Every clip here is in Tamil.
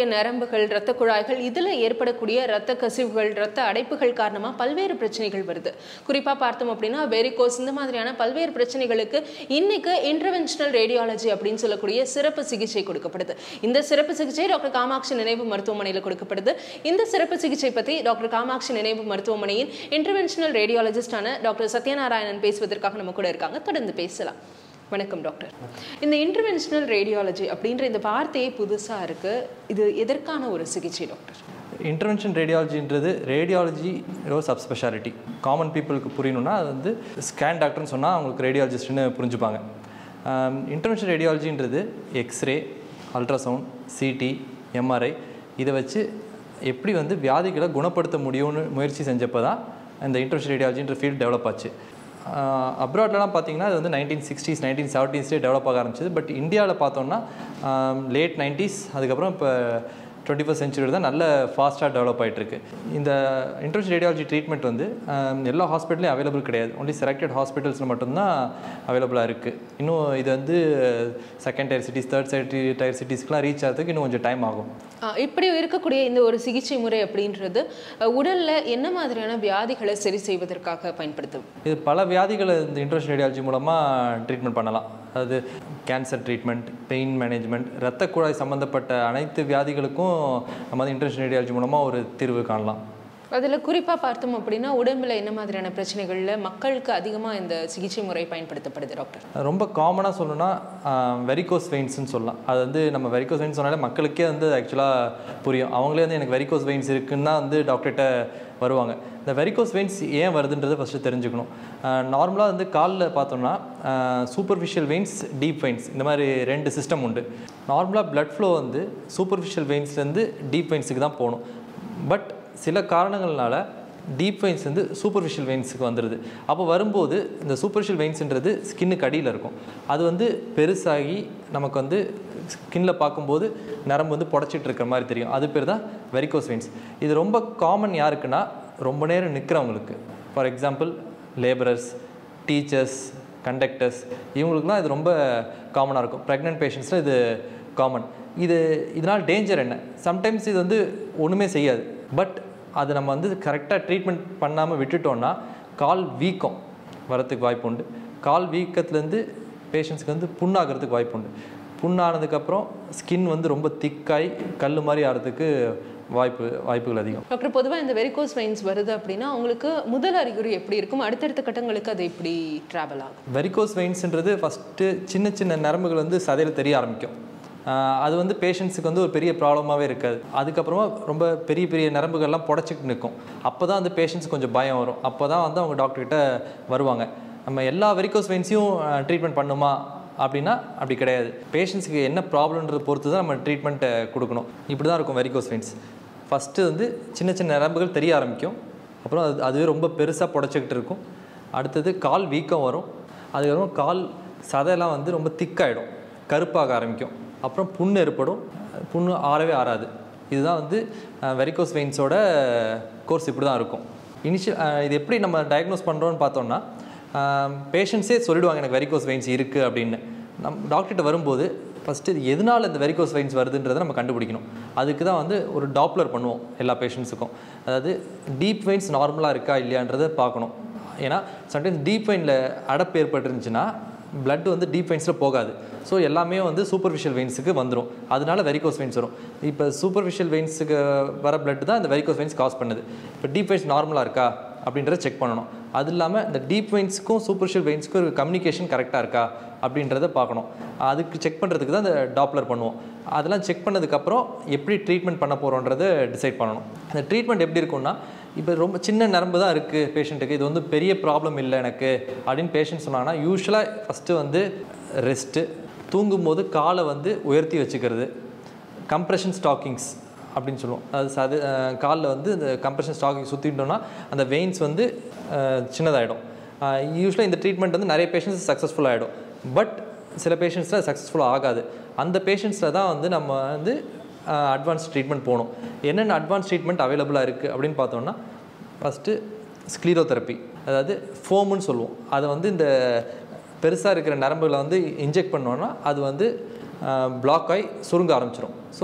நரம்புகள் இரத்த குழாய்கள் இதில் ஏற்படக்கூடிய இரத்த கசிவுகள் இரத்த அடைப்புகள் காரணமாக பல்வேறு பிரச்சனைகள் வருது குறிப்பாக பார்த்தோம் அப்படின்னா வெரிகோஸ் இந்த மாதிரியான பல்வேறு பிரச்சனைகளுக்கு இன்னைக்கு இன்டர்வென்ஷனல் ரேடியாலஜி அப்படின்னு சொல்லக்கூடிய சிறப்பு சிகிச்சை கொடுக்கப்படுது இந்த சிறப்பு சிகிச்சை டாக்டர் காமாட்சி நினைவு மருத்துவமனையில் கொடுக்கப்படுது இந்த சிறப்பு சிகிச்சை பற்றி டாக்டர் காமாட்சி நினைவு மருத்துவமனையின் இன்டர்வென்ஷனல் ரேடியாலஜிஸ்டான டாக்டர் சத்யநாராயணன் பேசுவதற்காக நம்ம கூட இருக்காங்க தொடர்ந்து பேசலாம் வணக்கம் டாக்டர் இந்த இன்டர்வென்ஷனல் ரேடியாலஜி அப்படின்ற இந்த வார்த்தையே புதுசாக இருக்கு இது எதற்கான ஒரு சிகிச்சை டாக்டர் இன்டர்வென்ஷன் ரேடியாலஜின்றது ரேடியாலஜி ஒரு சப்ஸ்பெஷாலிட்டி காமன் பீப்புளுக்கு புரியணும்னா அது வந்து ஸ்கேன் டாக்டர்னு சொன்னால் அவங்களுக்கு ரேடியாலஜிஸ்ட்னு புரிஞ்சுப்பாங்க இன்டர்வென்ஷன் ரேடியாலஜின்றது எக்ஸ்ரே அல்ட்ராசவுண்ட் சிடி எம்ஆர்ஐ இதை வச்சு எப்படி வந்து வியாதிகளை குணப்படுத்த முடியும்னு முயற்சி செஞ்சப்போ தான் இந்த இன்டர்வென்ஷன் ரேடியாலஜின்ற ஃபீல்ட் டெவலப் ஆச்சு அப்ராட்லலாம் பார்த்தீங்கன்னா அது வந்து நைன்டீன் சிக்ஸ்டீஸ் நைன்டீன் செவன்டீஸ்லேயே டெவலப் ஆக ஆரம்பிச்சது பட் இந்தியாவில் பார்த்தோம்னா லேட் நைன்ட்டீஸ் அதுக்கப்புறம் இப்போ டுவெண்ட்டி ஃபஸ்ட் சென்ச்சுரி தான் நல்ல ஃபாஸ்ட்டாக டெவலப் ஆகிட்டு இருக்கு இந்த இன்டர்வென்ஷன் ரேடியாலஜி ட்ரீட்மெண்ட் வந்து ஆம், எல்லா ஹாஸ்பிட்டலையும் அவைலபிள் கிடையாது ஒன்லி செலக்டட் ஹாஸ்பிட்டல்ஸில் மட்டும்தான் அவைலபிளாக இருக்குது இன்னும் இது வந்து second tier cities third city tier சிட்டிஸ்க்குலாம் ரீச் ஆகிறதுக்கு இன்னும் கொஞ்சம் டைம் ஆகும் ஆஹ் இப்படி இருக்கக்கூடிய இந்த ஒரு சிகிச்சை முறை அப்படின்றது அஹ், உடல்ல என்ன மாதிரியான வியாதிகளை சரி செய்வதற்காக பயன்படுத்தும் இது பல வியாதிகளை இந்த இன்டர்வென்ஷன் ரேடியாலஜி மூலமாக ட்ரீட்மெண்ட் பண்ணலாம் அதாவது கேன்சர் ட்ரீட்மெண்ட் பெயின் மேனேஜ்மெண்ட் இரத்த குழாய் சம்மந்தப்பட்ட அனைத்து வியாதிகளுக்கும் நம்ம வந்து இன்டர்வென்ஷன் ரேடியாலஜி மூலமாக ஒரு தீர்வு காணலாம் அதுல குறிப்பா பார்த்தோம் அப்படின்னா உடம்புல என்ன மாதிரியான பிரச்சனைகள்ல மக்களுக்கு அதிகமா இந்த சிகிச்சை முறை பயன்படுத்தப்படுது டாக்டர் ரொம்ப காமனாக சொல்லணும்னா வெரிகோஸ் வெயின்ஸ்னு சொல்லலாம் அது வந்து நம்ம வெரிகோஸ் வெயின்ஸ் சொன்னாலே மக்களுக்கே வந்து ஆக்சுவலாக புரியும் அவங்களே வந்து எனக்கு வெரிகோஸ் வெயின்ஸ் இருக்குன்னு தான் வந்து டாக்டர்கிட்ட வருவாங்க இந்த வெரிகோஸ் வெயின்ஸ் ஏன் வருதுன்றதை ஃபஸ்ட்டு தெரிஞ்சுக்கணும் நார்மலாக வந்து காலில் பார்த்தோம்னா சூப்பர்ஃபிஷியல் வெயின்ஸ் டீப் வெயின்ஸ் இந்த மாதிரி ரெண்டு சிஸ்டம் உண்டு நார்மலாக blood flow வந்து சூப்பர்ஃபிஷியல் வெயின்ஸ்லேருந்து டீப் வெயின்ஸுக்கு தான் போகணும் பட் சில காரணங்கள்னால டீப் வெயின்ஸ் வந்து சூப்பர்ஃபிஷியல் வெயின்ஸுக்கு வந்துடுது அப்போ வரும்போது இந்த சூப்பர்ஃபிஷியல் வெயின்ஸ்ன்றது ஸ்கின்னுக்கு அடியில் இருக்கும் அது வந்து பெருசாகி நமக்கு வந்து ஸ்கின்ல பார்க்கும்போது நரம்பு வந்து புடச்சிட்டு இருக்கிற மாதிரி தெரியும் அது பேர் தான் வெரிகோஸ் வெயின்ஸ் இது ரொம்ப காமன் யாருக்குன்னா ரொம்ப நேரம் நிற்கிறவங்களுக்கு for example labourers teachers conductors இவங்களுக்குலாம் இது ரொம்ப காமனாக இருக்கும் ப்ரெக்னென்ட் பேஷண்ட்ஸில் இது காமன் இது இதனால் டேஞ்சர் என்ன சம்டைம்ஸ் இது வந்து ஒன்றுமே செய்யாது பட் அது நம்ம வந்து கரெக்டாக ட்ரீட்மெண்ட் பண்ணாமல் விட்டுட்டோம்னா கால் வீக்கம் வரத்துக்கு வாய்ப்பு உண்டு கால் வீக்கத்துலேருந்து பேஷண்ட்ஸ்க்கு வந்து புண்ணாகிறதுக்கு வாய்ப்பு உண்டு புண்ணானதுக்கப்புறம் ஸ்கின் வந்து ரொம்ப திக்காய் கல் மாதிரி ஆகிறதுக்கு வாய்ப்பு வாய்ப்புகள் அதிகம் டாக்டர் பொதுவா இந்த வெரிகோஸ் வெயின்ஸ் வருது அப்படின்னா உங்களுக்கு முதல் அறிகுறி எப்படி இருக்கும் அடுத்தடுத்த கட்டங்களுக்கு அது எப்படி டிராவல் ஆகும் வெரிகோஸ் வெயின்ஸ்ன்றது ஃபஸ்ட்டு சின்ன சின்ன நரம்புகள் வந்து சதையில் தெரிய ஆரம்பிக்கும் ஆஹ் அது வந்து பேஷண்ட்ஸுக்கு வந்து ஒரு பெரிய ப்ராப்ளமாகவே இருக்காது அதுக்கப்புறமா ரொம்ப பெரிய பெரிய நரம்புகள்லாம் புடச்சிட்டு நிற்கும் அப்போ தான் வந்து பேஷண்ட்ஸ் கொஞ்சம் பயம் வரும் அப்போ தான் வந்து அவங்க டாக்டர்கிட்ட வருவாங்க நம்ம எல்லா வெரிகோஸ் வெயின்ஸையும் ட்ரீட்மெண்ட் பண்ணுமா அப்படின்னா அப்படி கிடையாது பேஷண்ட்ஸுக்கு என்ன ப்ராப்ளம்ன்றதை பொறுத்து தான் நம்ம ட்ரீட்மெண்ட்டை கொடுக்கணும் இப்படி தான் இருக்கும் வெரிகோஸ் வெயின்ஸ் ஃபஸ்ட்டு வந்து சின்ன சின்ன நரம்புகள் தெரிய ஆரம்பிக்கும் அப்புறம் அது அதுவே ரொம்ப பெருசாக புடச்சிக்கிட்டு இருக்கும் அடுத்தது கால் வீக்கம் வரும் அதுக்கப்புறம் கால் சதையெல்லாம் வந்து ரொம்ப திக்காயிடும் கருப்பாக ஆரம்பிக்கும் அப்புறம் புண்ணு ஏற்படும் புண்ணு ஆறவே ஆறாது இதுதான் வந்து வெரிகோஸ் வெயின்ஸோட கோர்ஸ் இப்படி தான் இருக்கும் இனிஷியல் இது எப்படி நம்ம டயக்னோஸ் பண்ணுறோன்னு பார்த்தோம்னா பேஷண்ட்ஸே சொல்லிடுவாங்க எனக்கு வெரிகோஸ் வெயின்ஸ் இருக்குது அப்படின்னு நம் டாக்டர்கிட்ட வரும்போது ஃபஸ்ட்டு இது எதனால் இந்த வெரிகோஸ் வெயின்ஸ் வருதுன்றதை நம்ம கண்டுபிடிக்கணும் அதுக்கு தான் வந்து ஒரு டாப்லர் பண்ணுவோம் எல்லா பேஷண்ட்ஸுக்கும் அதாவது டீப் வெயின்ஸ் நார்மலாக இருக்கா இல்லையான்றதை பார்க்கணும் ஏன்னா சம்டைம்ஸ் டீப் வெயினில் அடப்பு ஏற்பட்டுருந்துச்சுன்னா blood வந்து டீப் வெயின்ஸில் போகாது ஸோ எல்லாமே வந்து சூப்பர்ஃபிஷியல் வெயின்ஸுக்கு வந்துடும் அதனால வெரிகோஸ் வெயின்ஸ் வரும் இப்போ சூப்பர்ஃபிஷியல் வெயின்ஸுக்கு வர blood தான் இந்த வெரிகோஸ் வெயின்ஸ் காஸ் பண்ணுது இப்போ டீப் வெயின்ஸ் நார்மலாக இருக்கா அப்படின்றத செக் பண்ணணும் அது இல்லாமல் இந்த டீப் வெயின்ஸுக்கும் சூப்பர்ஷியல் வெயின்ஸுக்கும் ஒரு கம்யூனிகேஷன் கரெக்டாக இருக்கா அப்படின்றத பார்க்கணும் அதுக்கு செக் பண்ணுறதுக்கு தான் இந்த டாப்லர் பண்ணுவோம் அதெல்லாம் செக் பண்ணதுக்கப்புறம் எப்படி ட்ரீட்மெண்ட் பண்ண போகிறோன்றதை டிசைட் பண்ணணும் இந்த ட்ரீட்மெண்ட் எப்படி இருக்கும்னா இப்போ ரொம்ப சின்ன நரம்பு தான் இருக்குது பேஷண்ட்டுக்கு இது வந்து பெரிய ப்ராப்ளம் இல்லை எனக்கு அப்படின்னு பேஷண்ட் சொன்னாங்கன்னா யூஸ்வலாக ஃபஸ்ட்டு வந்து ரெஸ்ட்டு தூங்கும்போது காலை வந்து உயர்த்தி வச்சுக்கிறது கம்ப்ரெஷன் ஸ்டாக்கிங்ஸ் அப்படின்னு சொல்லுவோம் அது சது காலில் வந்து இந்த கம்ப்ரெஷன் ஸ்டாக்கிங் சுற்றிட்டோம்னா அந்த வெயின்ஸ் வந்து சின்னதாகிடும் யூஸ்வலாக இந்த ட்ரீட்மெண்ட் வந்து நிறைய பேஷண்ட்ஸ் சக்ஸஸ்ஃபுல் ஆகிடும் பட் சில பேஷண்ட்ஸில் சக்ஸஸ்ஃபுல் ஆகாது அந்த பேஷண்ட்ஸில் தான் வந்து நம்ம வந்து அட்வான்ஸ் ட்ரீட்மெண்ட் போகணும் என்னென்ன அட்வான்ஸ் ட்ரீட்மெண்ட் அவைலபிளாக இருக்குது அப்படின்னு பார்த்தோம்னா ஃபஸ்ட்டு ஸ்க்ளீரோதெரப்பி அதாவது ஃபோமுன்னு சொல்லுவோம் அதை வந்து இந்த பெருசாக இருக்கிற நரம்புகளை வந்து இன்ஜெக்ட் பண்ணோன்னா அது வந்து பிளாக் ஆகி சுருங்க ஆரம்பிச்சிடும் ஸோ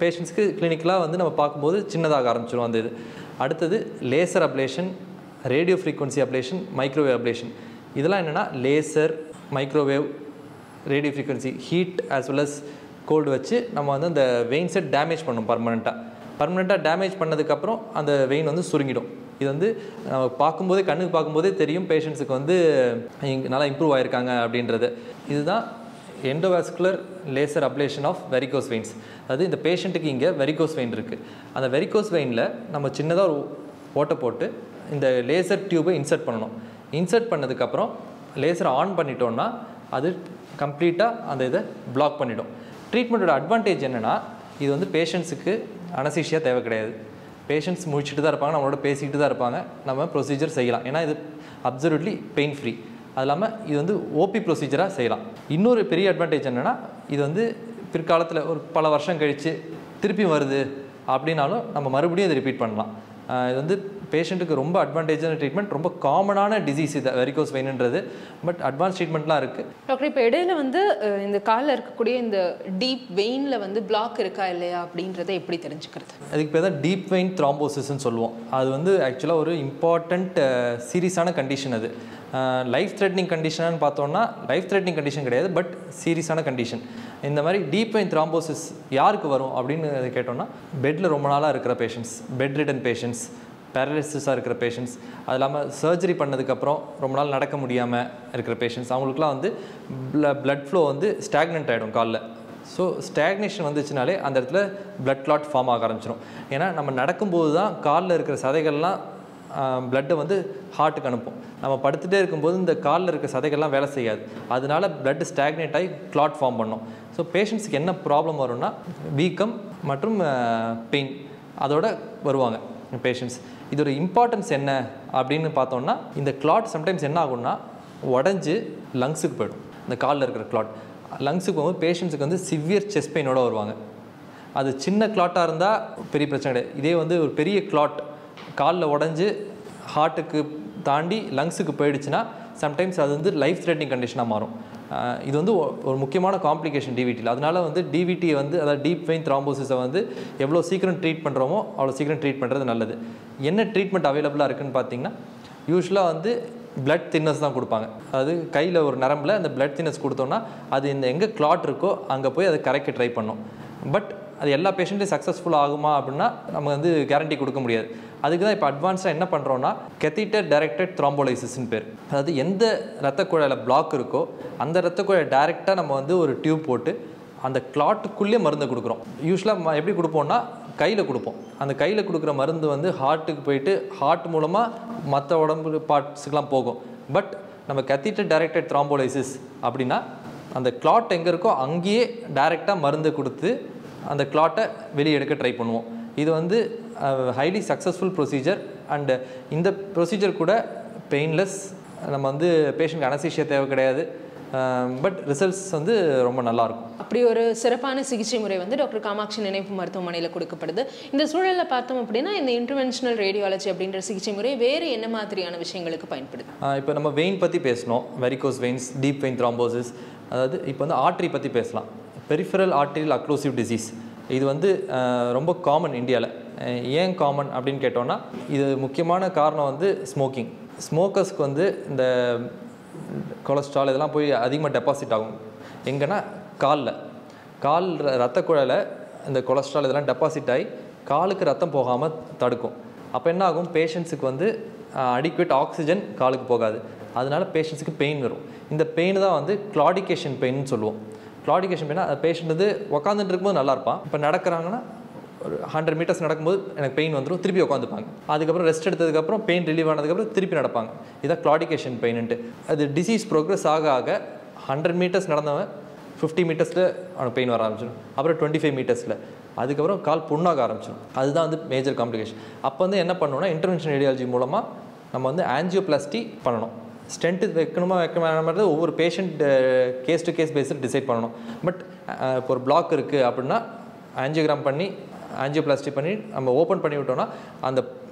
பேஷண்ட்ஸ்க்கு கிளினிக்கலாக வந்து நம்ம பார்க்கும்போது சின்னதாக ஆரம்பிச்சிடும் அந்த இது அடுத்தது laser ablation radio frequency ablation microwave ablation இதெல்லாம் என்னென்னா laser microwave radio frequency heat as well as cold வச்சு நம்ம வந்து அந்த வெயின்ஸை டேமேஜ் பண்ணோம் பர்மனெண்ட்டாக பர்மனெண்ட்டாக டேமேஜ் பண்ணதுக்கப்புறம் அந்த வெயின் வந்து சுருங்கிடும் இது வந்து நம்ம பார்க்கும்போதே கண்ணுக்கு பார்க்கும்போதே தெரியும் பேஷண்ட்ஸுக்கு வந்து இங்க நல்லா இம்ப்ரூவ் ஆயிருக்காங்க அப்படின்றது இதுதான் endovascular laser ablation of varicose veins அதாவது இந்த பேஷண்ட்டுக்கு இங்கே வெரிகோஸ் வெயின் இருக்குது அந்த வெரிகோஸ் வெயினில் நம்ம சின்னதாக ஒரு ஓட்டை போட்டு இந்த லேசர் டியூபை இன்சர்ட் பண்ணணும் இன்சர்ட் பண்ணதுக்கப்புறம் லேசரை ஆன் பண்ணிட்டோம்னா அது கம்ப்ளீட்டாக அந்த இதை பிளாக் பண்ணிடும் ட்ரீட்மெண்ட்டோட அட்வான்டேஜ் என்னென்னா இது வந்து பேஷண்ட்ஸுக்கு அனசீஷியா தேவை கிடையாது பேஷண்ட்ஸ் முடிச்சுட்டு தான் இருப்பாங்க நம்மளோட பேசிக்கிட்டு தான் இருப்பாங்க நம்ம ப்ரொசீஜர் செய்யலாம் ஏன்னா இது அப்சர்வ்ட்லி பெயின் ஃப்ரீ அது இல்லாமல் இது வந்து ஓபி ப்ரொசீஜராக செய்யலாம் இன்னொரு பெரிய அட்வான்டேஜ் என்னென்னா இது வந்து பிற்காலத்தில் ஒரு பல வருஷம் கழித்து திருப்பி வருது அப்படின்னாலும் நம்ம மறுபடியும் இதை ரிப்பீட் பண்ணலாம் ஆஹ் இது வந்து பேஷண்ட்டுக்கு ரொம்ப அட்வான்டேஜான ட்ரீட்மெண்ட் ரொம்ப காமனான டிசீஸ் இது வெரிகோஸ் வெயின்ன்றது பட் அட்வான்ஸ் ட்ரீட்மெண்ட்லாம் இருக்குது டாக்டர் இப்போ இடையில வந்து அஹ், இந்த காலில் இருக்கக்கூடிய இந்த டீப் வெயின்ல வந்து பிளாக் இருக்கா இல்லையா அப்படின்றத எப்படி தெரிஞ்சுக்கிறது அதுக்கு பேர் தான் டீப் வெயின் த்ராம்போசிஸ்ன்னு சொல்லுவோம் அது வந்து ஆக்சுவலாக ஒரு இம்பார்ட்டண்ட் சீரியஸான கண்டிஷன் அது லைஃப் த்ரெட்னிங் கண்டிஷனான்னு பார்த்தோம்னா லைஃப் த்ரெட்னிங் கண்டிஷன் கிடையாது பட் சீரியஸான கண்டிஷன் இந்த மாதிரி டீப் வெயின் த்ராம்போசிஸ் யாருக்கு வரும் அப்படின்னு கேட்டோம்னா பெட்டில் ரொம்ப நாளாக இருக்கிற பேஷண்ட்ஸ் பெட் ரிட்டன் பேஷண்ட்ஸ் பேரலிசிஸாக இருக்கிற பேஷண்ட்ஸ் அது இல்லாமல் சர்ஜரி பண்ணதுக்கப்புறம் ரொம்ப நாள் நடக்க முடியாமல் இருக்கிற பேஷண்ட்ஸ் அவங்களுக்குலாம் வந்து பிளட் ஃப்ளோ வந்து ஸ்டாக்னண்ட் ஆகிடும் காலில் ஸோ ஸ்டாக்னேஷன் வந்துச்சுனாலே அந்த இடத்துல பிளட் கிளாட் ஃபார்ம் ஆக ஆரம்பிச்சிடும் ஏன்னா நம்ம நடக்கும்போது தான் காலில் இருக்கிற சதைகள்லாம் பிளட்டை வந்து ஹார்ட்டுக்கு அனுப்பும் நம்ம படுத்துகிட்டே இருக்கும்போது இந்த காலில் இருக்க சதைகள்லாம் வேலை செய்யாது அதனால பிளட் ஸ்டாக்னேட் ஆகி கிளாட் ஃபார்ம் பண்ணும் ஸோ பேஷண்ட்ஸ்க்கு என்ன ப்ராப்ளம் வரும்னா வீக்கம் மற்றும் பெயின் அதோட வருவாங்க பேஷண்ட்ஸ் இதோட இம்பார்ட்டன்ஸ் என்ன அப்படின்னு பார்த்தோம்னா இந்த கிளாட் சம்டைம்ஸ் என்ன ஆகும்னா உடஞ்சி லங்ஸுக்கு போயிடும் இந்த காலில் இருக்கிற கிளாட் லங்ஸுக்கு போகும்போது பேஷண்ட்ஸுக்கு வந்து சிவியர் செஸ்ட் பெயினோட வருவாங்க அது சின்ன கிளாட்டாக இருந்தால் பெரிய பிரச்சனை கிடையாது இதே வந்து ஒரு பெரிய கிளாட் காலில் உடஞ்சி ஹார்ட்டுக்கு தாண்டி லங்ஸுக்கு போயிடுச்சுன்னா சம்டைம்ஸ் அது வந்து லைஃப் த்ரெட்னிங் கண்டிஷனாக மாறும் ஆஹ் இது வந்து ஒ- ஒரு முக்கியமான காம்ப்ளிகேஷன் டிவிடியில் அதனால வந்து டிவிடியை வந்து அதாவது டீப் வெயின் த்ராம்போசிஸை வந்து எவ்வளோ சீக்கிரம் ட்ரீட் பண்ணுறோமோ அவ்வளோ சீக்கிரம் ட்ரீட் பண்ணுறது நல்லது என்ன ட்ரீட்மெண்ட் அவைலபிளாக இருக்குன்னு பார்த்தீங்கன்னா யூஸ்வலாக வந்து பிளட் தின்னஸ் தான் கொடுப்பாங்க அதாவது கையில் ஒரு நரம்பில் அந்த பிளட் தின்னஸ் கொடுத்தோம்னா அது இந்த எங்கே கிளாட் இருக்கோ அங்கே போய் அதை கரைக்க ட்ரை பண்ணும் பட் அது எல்லா பேஷண்ட்டையும் சக்ஸஸ்ஃபுல் ஆகுமா அப்படின்னா நம்ம வந்து கேரண்டி கொடுக்க முடியாது அதுக்கு தான் இப்போ அட்வான்ஸாக என்ன பண்ணுறோன்னா கெத்திட்டர் டைரக்டட் த்ராம்போலைசிஸ்னு பேர் அதாவது எந்த ரத்த குழாயில் பிளாக் இருக்கோ அந்த ரத்த குழாய் டைரெக்டாக நம்ம வந்து ஒரு டியூப் போட்டு அந்த கிளாட்டுக்குள்ளே மருந்தை கொடுக்குறோம் யூஸ்வலாக எப்படி கொடுப்போம்னா கையில் கொடுப்போம் அந்த கையில் கொடுக்குற மருந்து வந்து ஹார்ட்டுக்கு போயிட்டு ஹார்ட் மூலமாக மற்ற உடம்பு பார்ட்ஸுக்கெலாம் போகும் பட் நம்ம கத்திட்டு டைரக்டட் த்ராம்போலைசிஸ் அப்படின்னா அந்த கிளாட் எங்கே இருக்கோ அங்கேயே டைரெக்டாக மருந்து கொடுத்து அந்த கிளாட்டை வெளியே எடுக்க ட்ரை பண்ணுவோம் இது வந்து ஹைலி சக்ஸஸ்ஃபுல் ப்ரொசீஜர் அண்டு இந்த ப்ரொசீஜர் கூட பெயின்லெஸ் நம்ம வந்து பேஷண்ட் அனசீஷியா தேவை கிடையாது பட் ரிசல்ட்ஸ் வந்து ரொம்ப நல்லாயிருக்கும் அப்படி ஒரு சிறப்பான சிகிச்சை முறை வந்து டாக்டர் காமாட்சி நினைவு மருத்துவமனையில் கொடுக்கப்படுது இந்த சூழலில் பார்த்தோம் அப்படின்னா இந்த இன்டர்வென்ஷனல் ரேடியாலஜி அப்படின்ற சிகிச்சை முறை வேறு என்ன மாதிரியான விஷயங்களுக்கு பயன்படுது இப்போ நம்ம வெயின் பற்றி பேசணும் varicose veins deep vein thrombosis அதாவது இப்போ வந்து ஆர்ட்ரி பற்றி பேசலாம் பெரிஃபரல் ஆர்ட்ரியல் அக்ளோசிவ் டிசீஸ் இது வந்து அஹ், ரொம்ப காமன் இந்தியாவில் ஏன் காமன் அப்படின்னு கேட்டோம்னா இது முக்கியமான காரணம் வந்து ஸ்மோக்கிங் ஸ்மோக்கர்ஸ்க்கு வந்து இந்த கொலஸ்ட்ரால் இதெல்லாம் போய் அதிகமாக டெபாசிட் ஆகும் எங்கன்னா காலில் கால் ர- ரத்த குழாயில் இந்த கொலஸ்ட்ரால் இதெல்லாம் டெபாசிட் ஆகி காலுக்கு ரத்தம் போகாமல் தடுக்கும் அப்போ என்ன ஆகும் பேஷண்ட்ஸுக்கு வந்து அடிக்குவேட் ஆக்சிஜன் காலுக்கு போகாது அதனால பேஷண்ட்ஸுக்கு பெயின் வரும் இந்த பெயின் தான் வந்து கிளாடிகேஷன் பெயின்னு சொல்லுவோம் கிளாடிகேஷன் பெயினா பேஷண்ட் வந்து உக்காந்துட்டு இருக்கும்போது நல்லா இருப்பான் இப்போ நடக்கிறாங்கன்னா ஒரு ஹண்ட்ரட் மீட்டர்ஸ் நடக்கும்போது எனக்கு பெயின் வந்துடும் திருப்பி உட்காந்துப்பாங்க அதுக்கப்புறம் ரெஸ்ட் எடுத்ததுக்கப்புறம் பெயின் ரிலீவ் ஆனதுக்கப்புறம் திருப்பி நடப்பாங்க இதான் கிளாடிகேஷன் பெயின்ட்டு அது டிசீஸ் ப்ரோக்ரஸ் ஆக ஆக ஹண்ட்ரட் மீட்டர்ஸ் நடந்தவன் ஃபிஃப்டி மீட்டர்ஸில் அவனுக்கு பெயின் வர ஆரம்பிச்சிடும் அப்புறம் டுவெண்ட்டி ஃபைவ் மீட்டர்ஸில் அதுக்கப்புறம் கால் புண்ணாக ஆரம்பிச்சிடும் அதுதான் வந்து மேஜர் காம்ப்ளிகேஷன் அப்போ வந்து என்ன பண்ணணும்னா இன்டர்வென்ஷன் ரேடியாலஜி மூலமாக நம்ம வந்து ஆன்ஜியோபிளாஸ்டி பண்ணணும் ஸ்டென்ட் வைக்கணுமா வைக்க வேணாமன்றது ஒவ்வொரு பேஷண்ட் கேஸ் டு கேஸ் பேஸில் டிசைட் பண்ணணும் பட் இப்போ ஒரு பிளாக் இருக்குது அப்படின்னா ஆன்ஜியோகிராம் பண்ணி ஆன்ஜியோபிளாஸ்டி பண்ணி நம்ம ஓப்பன் பண்ணி விட்டோம்னா அந்த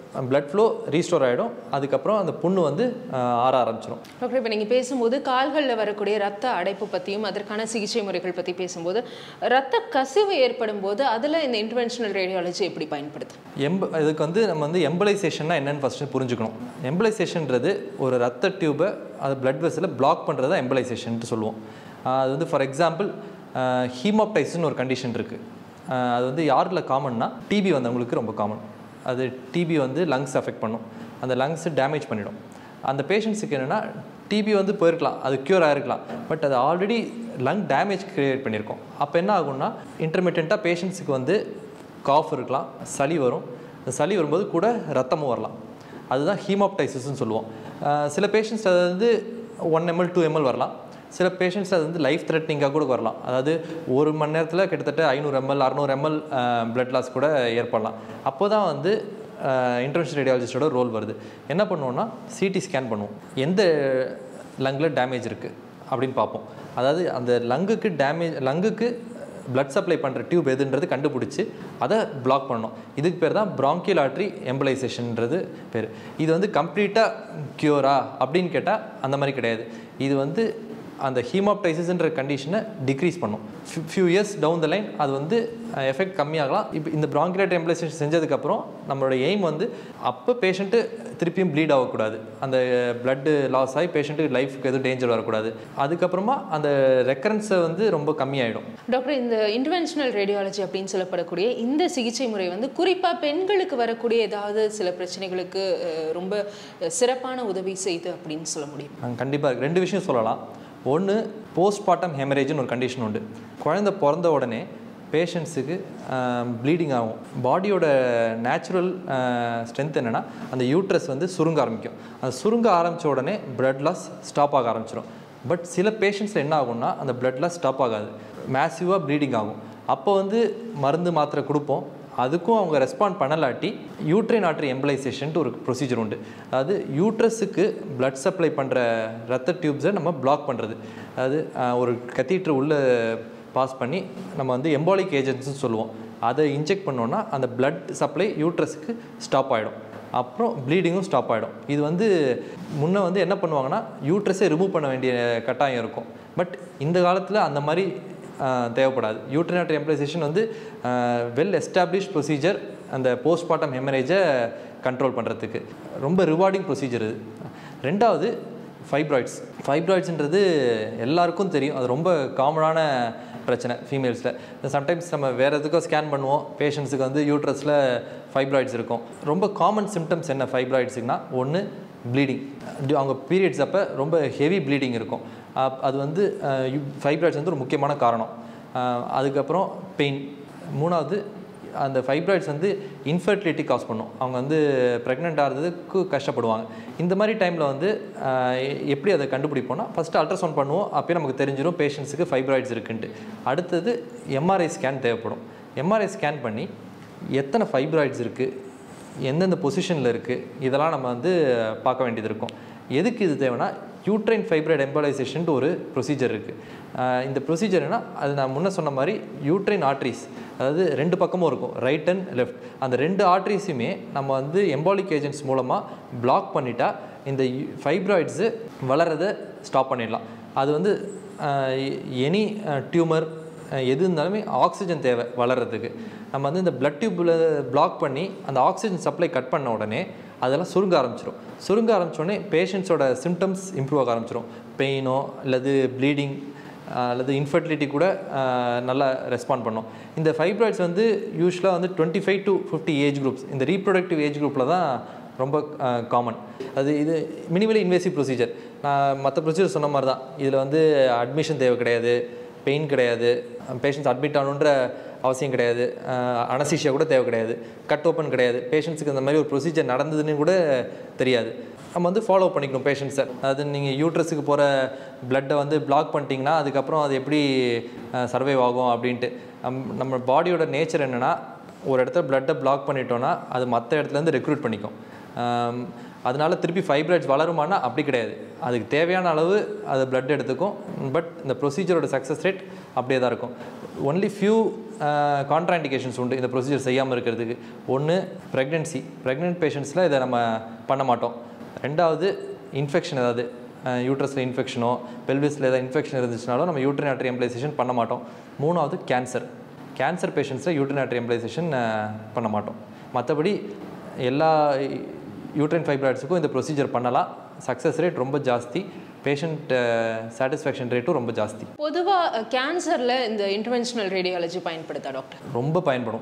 blood flow ரீஸ்டோர் ஆகிடும் அதுக்கப்புறம் அந்த புண்ணு வந்து ஆஹ், ஆற ஆரம்பிச்சிடும் டாக்டர் இப்போ நீங்கள் பேசும்போது கால்களில் வரக்கூடிய ரத்த அடைப்பு பற்றியும் அதற்கான சிகிச்சை முறைகள் பற்றி பேசும்போது ரத்த கசிவு ஏற்படும் போது அதில் இந்த இன்டர்வென்ஷனல் ரேடியாலஜி எப்படி பயன்படுது எம்ப இதுக்கு வந்து நம்ம வந்து எம்பலைசேஷன்னா என்னன்னு ஃபஸ்ட்டு புரிஞ்சுக்கணும் எம்பலைசேஷன்ன்றது ஒரு ரத்த டியூபை அது பிளட் வெஸில் பிளாக் பண்ணுறது தான் எம்பலைசேஷன்ட்டு சொல்லுவோம் ஆஹ் அது வந்து ஃபார் எக்ஸாம்பிள் ஹீமோப்டைசிஸ்னு ஒரு கண்டிஷன் இருக்குது அது வந்து யாரில் காமன்னா டிபி வந்தவங்களுக்கு ரொம்ப காமன் அது டிபி வந்து லங்ஸ் அஃபெக்ட் பண்ணும் அந்த லங்ஸ் டேமேஜ் பண்ணிடும் அந்த பேஷண்ட்ஸுக்கு என்னென்னா டிபி வந்து போயிருக்கலாம் அது க்யூர் ஆகிருக்கலாம் பட் அது ஆல்ரெடி லங் டேமேஜ் க்ரியேட் பண்ணியிருக்கோம் அப்போ என்ன ஆகும்னா இன்டர்மீடியண்ட்டாக பேஷண்ட்ஸுக்கு வந்து காஃப் இருக்கலாம் சளி வரும் அந்த சளி வரும்போது கூட ரத்தமும் வரலாம் அதுதான் ஹீமோப்டைசிஸ்னு சொல்லுவோம் அஹ் சில பேஷண்ட்ஸ் அது வந்து ஒன் எம்எல் டூ எம்எல் வரலாம் சில பேஷண்ட்ஸ் அது வந்து லைஃப் த்ரெட்னிங்காக கூட வரலாம் அதாவது ஒரு மணி நேரத்தில் கிட்டத்தட்ட ஐநூறு எம்எல் அறநூறு எம்எல் பிளட் லாஸ் கூட ஏற்படலாம் அப்போ தான் வந்து இன்டர்வென்ஷன் ரேடியாலஜிஸ்டோட ரோல் வருது என்ன பண்ணுவோம்னா சிடி ஸ்கேன் பண்ணுவோம் எந்த லங்கில் டேமேஜ் இருக்குது அப்படின்னு பார்ப்போம் அதாவது அந்த லங்குக்கு டேமேஜ் லங்குக்கு blood சப்ளை பண்ணுற டியூப் எதுன்றது கண்டுபிடிச்சி அதை பிளாக் பண்ணணும் இதுக்கு பேர் தான் bronchial artery எம்பலைசேஷன்ன்றது பேர் இது வந்து கம்ப்ளீட்டாக க்யூரா அப்படின்னு கேட்டால் அந்த மாதிரி கிடையாது இது வந்து அந்த ஹீமோப்டைசிஸ்ன்ற கண்டிஷனை டிக்ரீஸ் பண்ணும் few years down the line அது வந்து எஃபெக்ட் கம்மியாகலாம் இப்போ இந்த bronchial artery எம்பலைசேஷன் செஞ்சதுக்கப்புறம் நம்மளோட எய்ம் வந்து அப்போ பேஷண்ட்டு திருப்பியும் ப்ளீட் ஆகக்கூடாது அந்த பிளட்டு லாஸ் ஆகி பேஷண்ட்டுக்கு லைஃப்க்கு எதுவும் டேஞ்சர் வரக்கூடாது அதுக்கப்புறமா அந்த ரெக்கரன்ஸை வந்து ரொம்ப கம்மியாயிடும் டாக்டர் இந்த இன்டர்வென்ஷனல் ரேடியாலஜி அப்படின்னு சொல்லப்படக்கூடிய இந்த சிகிச்சை முறை வந்து குறிப்பாக பெண்களுக்கு வரக்கூடிய ஏதாவது சில பிரச்சனைகளுக்கு அஹ், ரொம்ப அஹ், சிறப்பான உதவி செய்து அப்படின்னு சொல்ல முடியும் நாங்கள் கண்டிப்பாக ரெண்டு விஷயம் சொல்லலாம் ஒன்று போஸ்ட்மார்ட்டம் ஹெமரேஜ்னு ஒரு கண்டிஷன் உண்டு குழந்தை பிறந்த உடனே பேஷண்ட்ஸுக்கு ப்ளீடிங் ஆகும் பாடியோட நேச்சுரல் ஸ்ட்ரென்த் என்னென்னா அந்த யூட்ரஸ் வந்து சுருங்க ஆரம்பிக்கும் அந்த சுருங்க ஆரம்பித்த உடனே பிளட் லாஸ் ஸ்டாப் ஆக ஆரம்பிச்சிடும் பட் சில பேஷண்ட்ஸில் என்ன ஆகும்னா அந்த பிளட் லாஸ் ஸ்டாப் ஆகாது மேசிவாக ப்ளீடிங் ஆகும் அப்போ வந்து மருந்து மாத்திரை கொடுப்போம் அதுக்கும் அவங்க ரெஸ்பாண்ட் பண்ணலாட்டி யூட்ரைன் ஆட்ரி எம்பலைசேஷன்ட்டு ஒரு ப்ரொசீஜர் உண்டு அதாவது யூட்ரஸுக்கு பிளட் சப்ளை பண்ணுற ரத்த டியூப்ஸை நம்ம பிளாக் பண்ணுறது அதாவது ஆஹ், ஒரு கத்தீட்ரு உள்ளே பாஸ் பண்ணி நம்ம வந்து எம்பாலிக் ஏஜென்ட்ஸ்னு சொல்லுவோம் அதை இன்ஜெக்ட் பண்ணோன்னா அந்த பிளட் சப்ளை யூட்ரஸுக்கு ஸ்டாப் ஆகிடும் அப்புறம் ப்ளீடிங்கும் ஸ்டாப் ஆகிடும் இது வந்து முன்ன வந்து என்ன பண்ணுவாங்கன்னா யூட்ரஸை ரிமூவ் பண்ண வேண்டிய கட்டாயம் இருக்கும் பட் இந்த காலத்தில் அந்த மாதிரி ஆஹ், தேவைப்படாது யூட்ரினாட் எம்ப்ளைசேஷன் வந்து வெல் எஸ்டாப்ளிஷ் ப்ரொசீஜர் அந்த போஸ்ட்மார்ட்டம் ஹெமரேஜை கண்ட்ரோல் பண்ணுறதுக்கு ரொம்ப ரிவார்டிங் ப்ரொசீஜர் இது ரெண்டாவது ஃபைப்ராய்ட்ஸ் ஃபைப்ராய்ட்ஸ்ன்றது எல்லாருக்கும் தெரியும் அது ரொம்ப காமனான பிரச்சனை ஃபீமேல்ஸில் சம்டைம்ஸ் நம்ம வேறு எதுக்கோ ஸ்கேன் பண்ணுவோம் பேஷண்ட்ஸுக்கு வந்து யூட்ரஸில் ஃபைப்ராய்ட்ஸ் இருக்கும் ரொம்ப காமன் சிம்டம்ஸ் என்ன ஃபைப்ராய்ட்ஸுக்குனா ஒன்று ப்ளீடிங் அவங்க பீரியட்ஸ் அப்போ ரொம்ப ஹெவி ப்ளீடிங் இருக்கும் அப்- அது வந்து ஃபைப்ராய்ட்ஸ் வந்து ஒரு முக்கியமான காரணம் அஹ் அதுக்கப்புறம் பெயின் மூணாவது அந்த ஃபைப்ராய்ட்ஸ் வந்து இன்ஃபர்டிலிட்டி காஸ் பண்ணும் அவங்க வந்து ப்ரெக்னென்ட் ஆகிறதுக்கு கஷ்டப்படுவாங்க இந்த மாதிரி டைமில் வந்து ஆஹ் எ- எப்படி அதை கண்டுபிடிப்போம்னா ஃபஸ்ட்டு அல்ட்ராசவுண்ட் பண்ணுவோம் அப்போயே நமக்கு தெரிஞ்சிடும் பேஷண்ட்ஸுக்கு ஃபைப்ராய்ட்ஸ் இருக்குன்ட்டு அடுத்தது எம்ஆர்ஐ ஸ்கேன் தேவைப்படும் எம்ஆர்ஐ ஸ்கேன் பண்ணி எத்தனை ஃபைப்ராய்ட்ஸ் இருக்குது எந்தெந்த பொசிஷனில் இருக்குது இதெல்லாம் நம்ம வந்து பார்க்க வேண்டியது இருக்கும் எதுக்கு இது தேவைன்னா யூட்ரைன் ஃபைப்ராய்டு எம்பலைசேஷன்ட்டு ஒரு ப்ரொசீஜர் இருக்குது இந்த ப்ரொசீஜர் என்ன அது நான் முன்ன சொன்ன மாதிரி யூட்ரைன் ஆர்ட்ரிஸ் அதாவது ரெண்டு பக்கமும் இருக்கும் ரைட் அண்ட் லெஃப்ட் அந்த ரெண்டு ஆர்ட்ரிஸுமே நம்ம வந்து எம்பாலிக் ஏஜென்ட்ஸ் மூலமாக பிளாக் பண்ணிட்டா இந்த ஃபைப்ராய்ட்ஸு வளர்கிறத ஸ்டாப் பண்ணிடலாம் அது வந்து எனி டியூமர் எது இருந்தாலுமே ஆக்சிஜன் தேவை வளர்கிறதுக்கு நம்ம வந்து இந்த பிளட் டியூப்பில் பிளாக் பண்ணி அந்த ஆக்சிஜன் சப்ளை கட் பண்ண உடனே அதெல்லாம் சுருங்க ஆரம்பிச்சிடும் சுருங்க ஆரம்பிச்ச உடனே பேஷண்ட்ஸோட சிம்டம்ஸ் இம்ப்ரூவ் ஆக ஆரம்பிச்சிடும் பெயினோ அல்லது ப்ளீடிங் அல்லது இன்ஃபர்டிலிட்டி கூட ஆஹ், நல்லா ரெஸ்பாண்ட் பண்ணும் இந்த ஃபைப்ராய்ட்ஸ் வந்து யூஸ்வலாக வந்து twenty five to fifty age groups இந்த ரீப்ரொடக்டிவ் ஏஜ் குரூப்பில் தான் ரொம்ப காமன் அது இது மினிமலி இன்வேசிவ் ப்ரொசீஜர் நான் மற்ற ப்ரொசீஜர் சொன்ன மாதிரி தான் இதில் வந்து அட்மிஷன் தேவை கிடையாது பெயின் கிடையாது பேஷண்ட்ஸ் அட்மிட் ஆகணுன்ற அவசியம் கிடையாது அனசீஷியா கூட தேவை கிடையாது கட் ஓப்பன் கிடையாது பேஷண்ட்ஸுக்கு இந்த மாதிரி ஒரு ப்ரொசீஜர் நடந்ததுன்னு கூட தெரியாது நம்ம வந்து ஃபாலோ பண்ணிக்கணும் பேஷண்ட்ஸை அதாவது நீங்கள் யூட்ரஸுக்கு போகிற பிளட்டை வந்து பிளாக் பண்ணிட்டீங்கன்னா அதுக்கப்புறம் அது எப்படி சர்வைவ் ஆகும் அப்படின்ட்டு நம் நம்ம பாடியோட நேச்சர் என்னென்னா ஒரு இடத்துல பிளட்டை பிளாக் பண்ணிட்டோன்னா அது மற்ற இடத்துலேருந்து ரெக்ரூட் பண்ணிக்கும் ஆம், அதனால திருப்பி ஃபைப்ராய்ட்ஸ் வளருமானா அப்படி கிடையாது அதுக்கு தேவையான அளவு அது பிளட் எடுத்துக்கும் பட் இந்த ப்ரொசீஜரோட சக்ஸஸ் ரேட் அப்படியே தான் இருக்கும் ஒன்லி ஃபியூ கான்ட்ராண்டிகேஷன்ஸ் உண்டு இந்த ப்ரொசீஜர் செய்யாமல் இருக்கிறதுக்கு ஒன்று ப்ரெக்னென்சி ப்ரெக்னென்ட் பேஷண்ட்ஸில் இதை நம்ம பண்ண மாட்டோம் ரெண்டாவது இன்ஃபெக்ஷன் ஏதாவது யூட்ரஸில் இன்ஃபெக்ஷனோ பெல்விஸில் ஏதாவது இன்ஃபெக்ஷன் இருந்துச்சுனாலும் நம்ம யூட்ரினாட்ரி எம்ப்ளைசேஷன் பண்ண மாட்டோம் மூணாவது கேன்சர் கேன்சர் பேஷண்ட்ஸில் யூட்ரினாட்ரி எம்ப்ளைசேஷன் பண்ண மாட்டோம் மற்றபடி எல்லா யூட்ரைன் ஃபைப்ராய்ட்ஸுக்கும் இந்த ப்ரொசீஜர் பண்ணலாம் சக்ஸஸ் ரேட் ரொம்ப ஜாஸ்தி பேஷண்ட் சாட்டிஸ்ஃபேக்ஷன் ரேட்டும் ரொம்ப ஜாஸ்தி பொதுவாக கேன்சரில் இந்த இன்டர்வென்ஷனல் ரேடியாலஜி பயன்படுத்தா டாக்டர் ரொம்ப பயன்படும்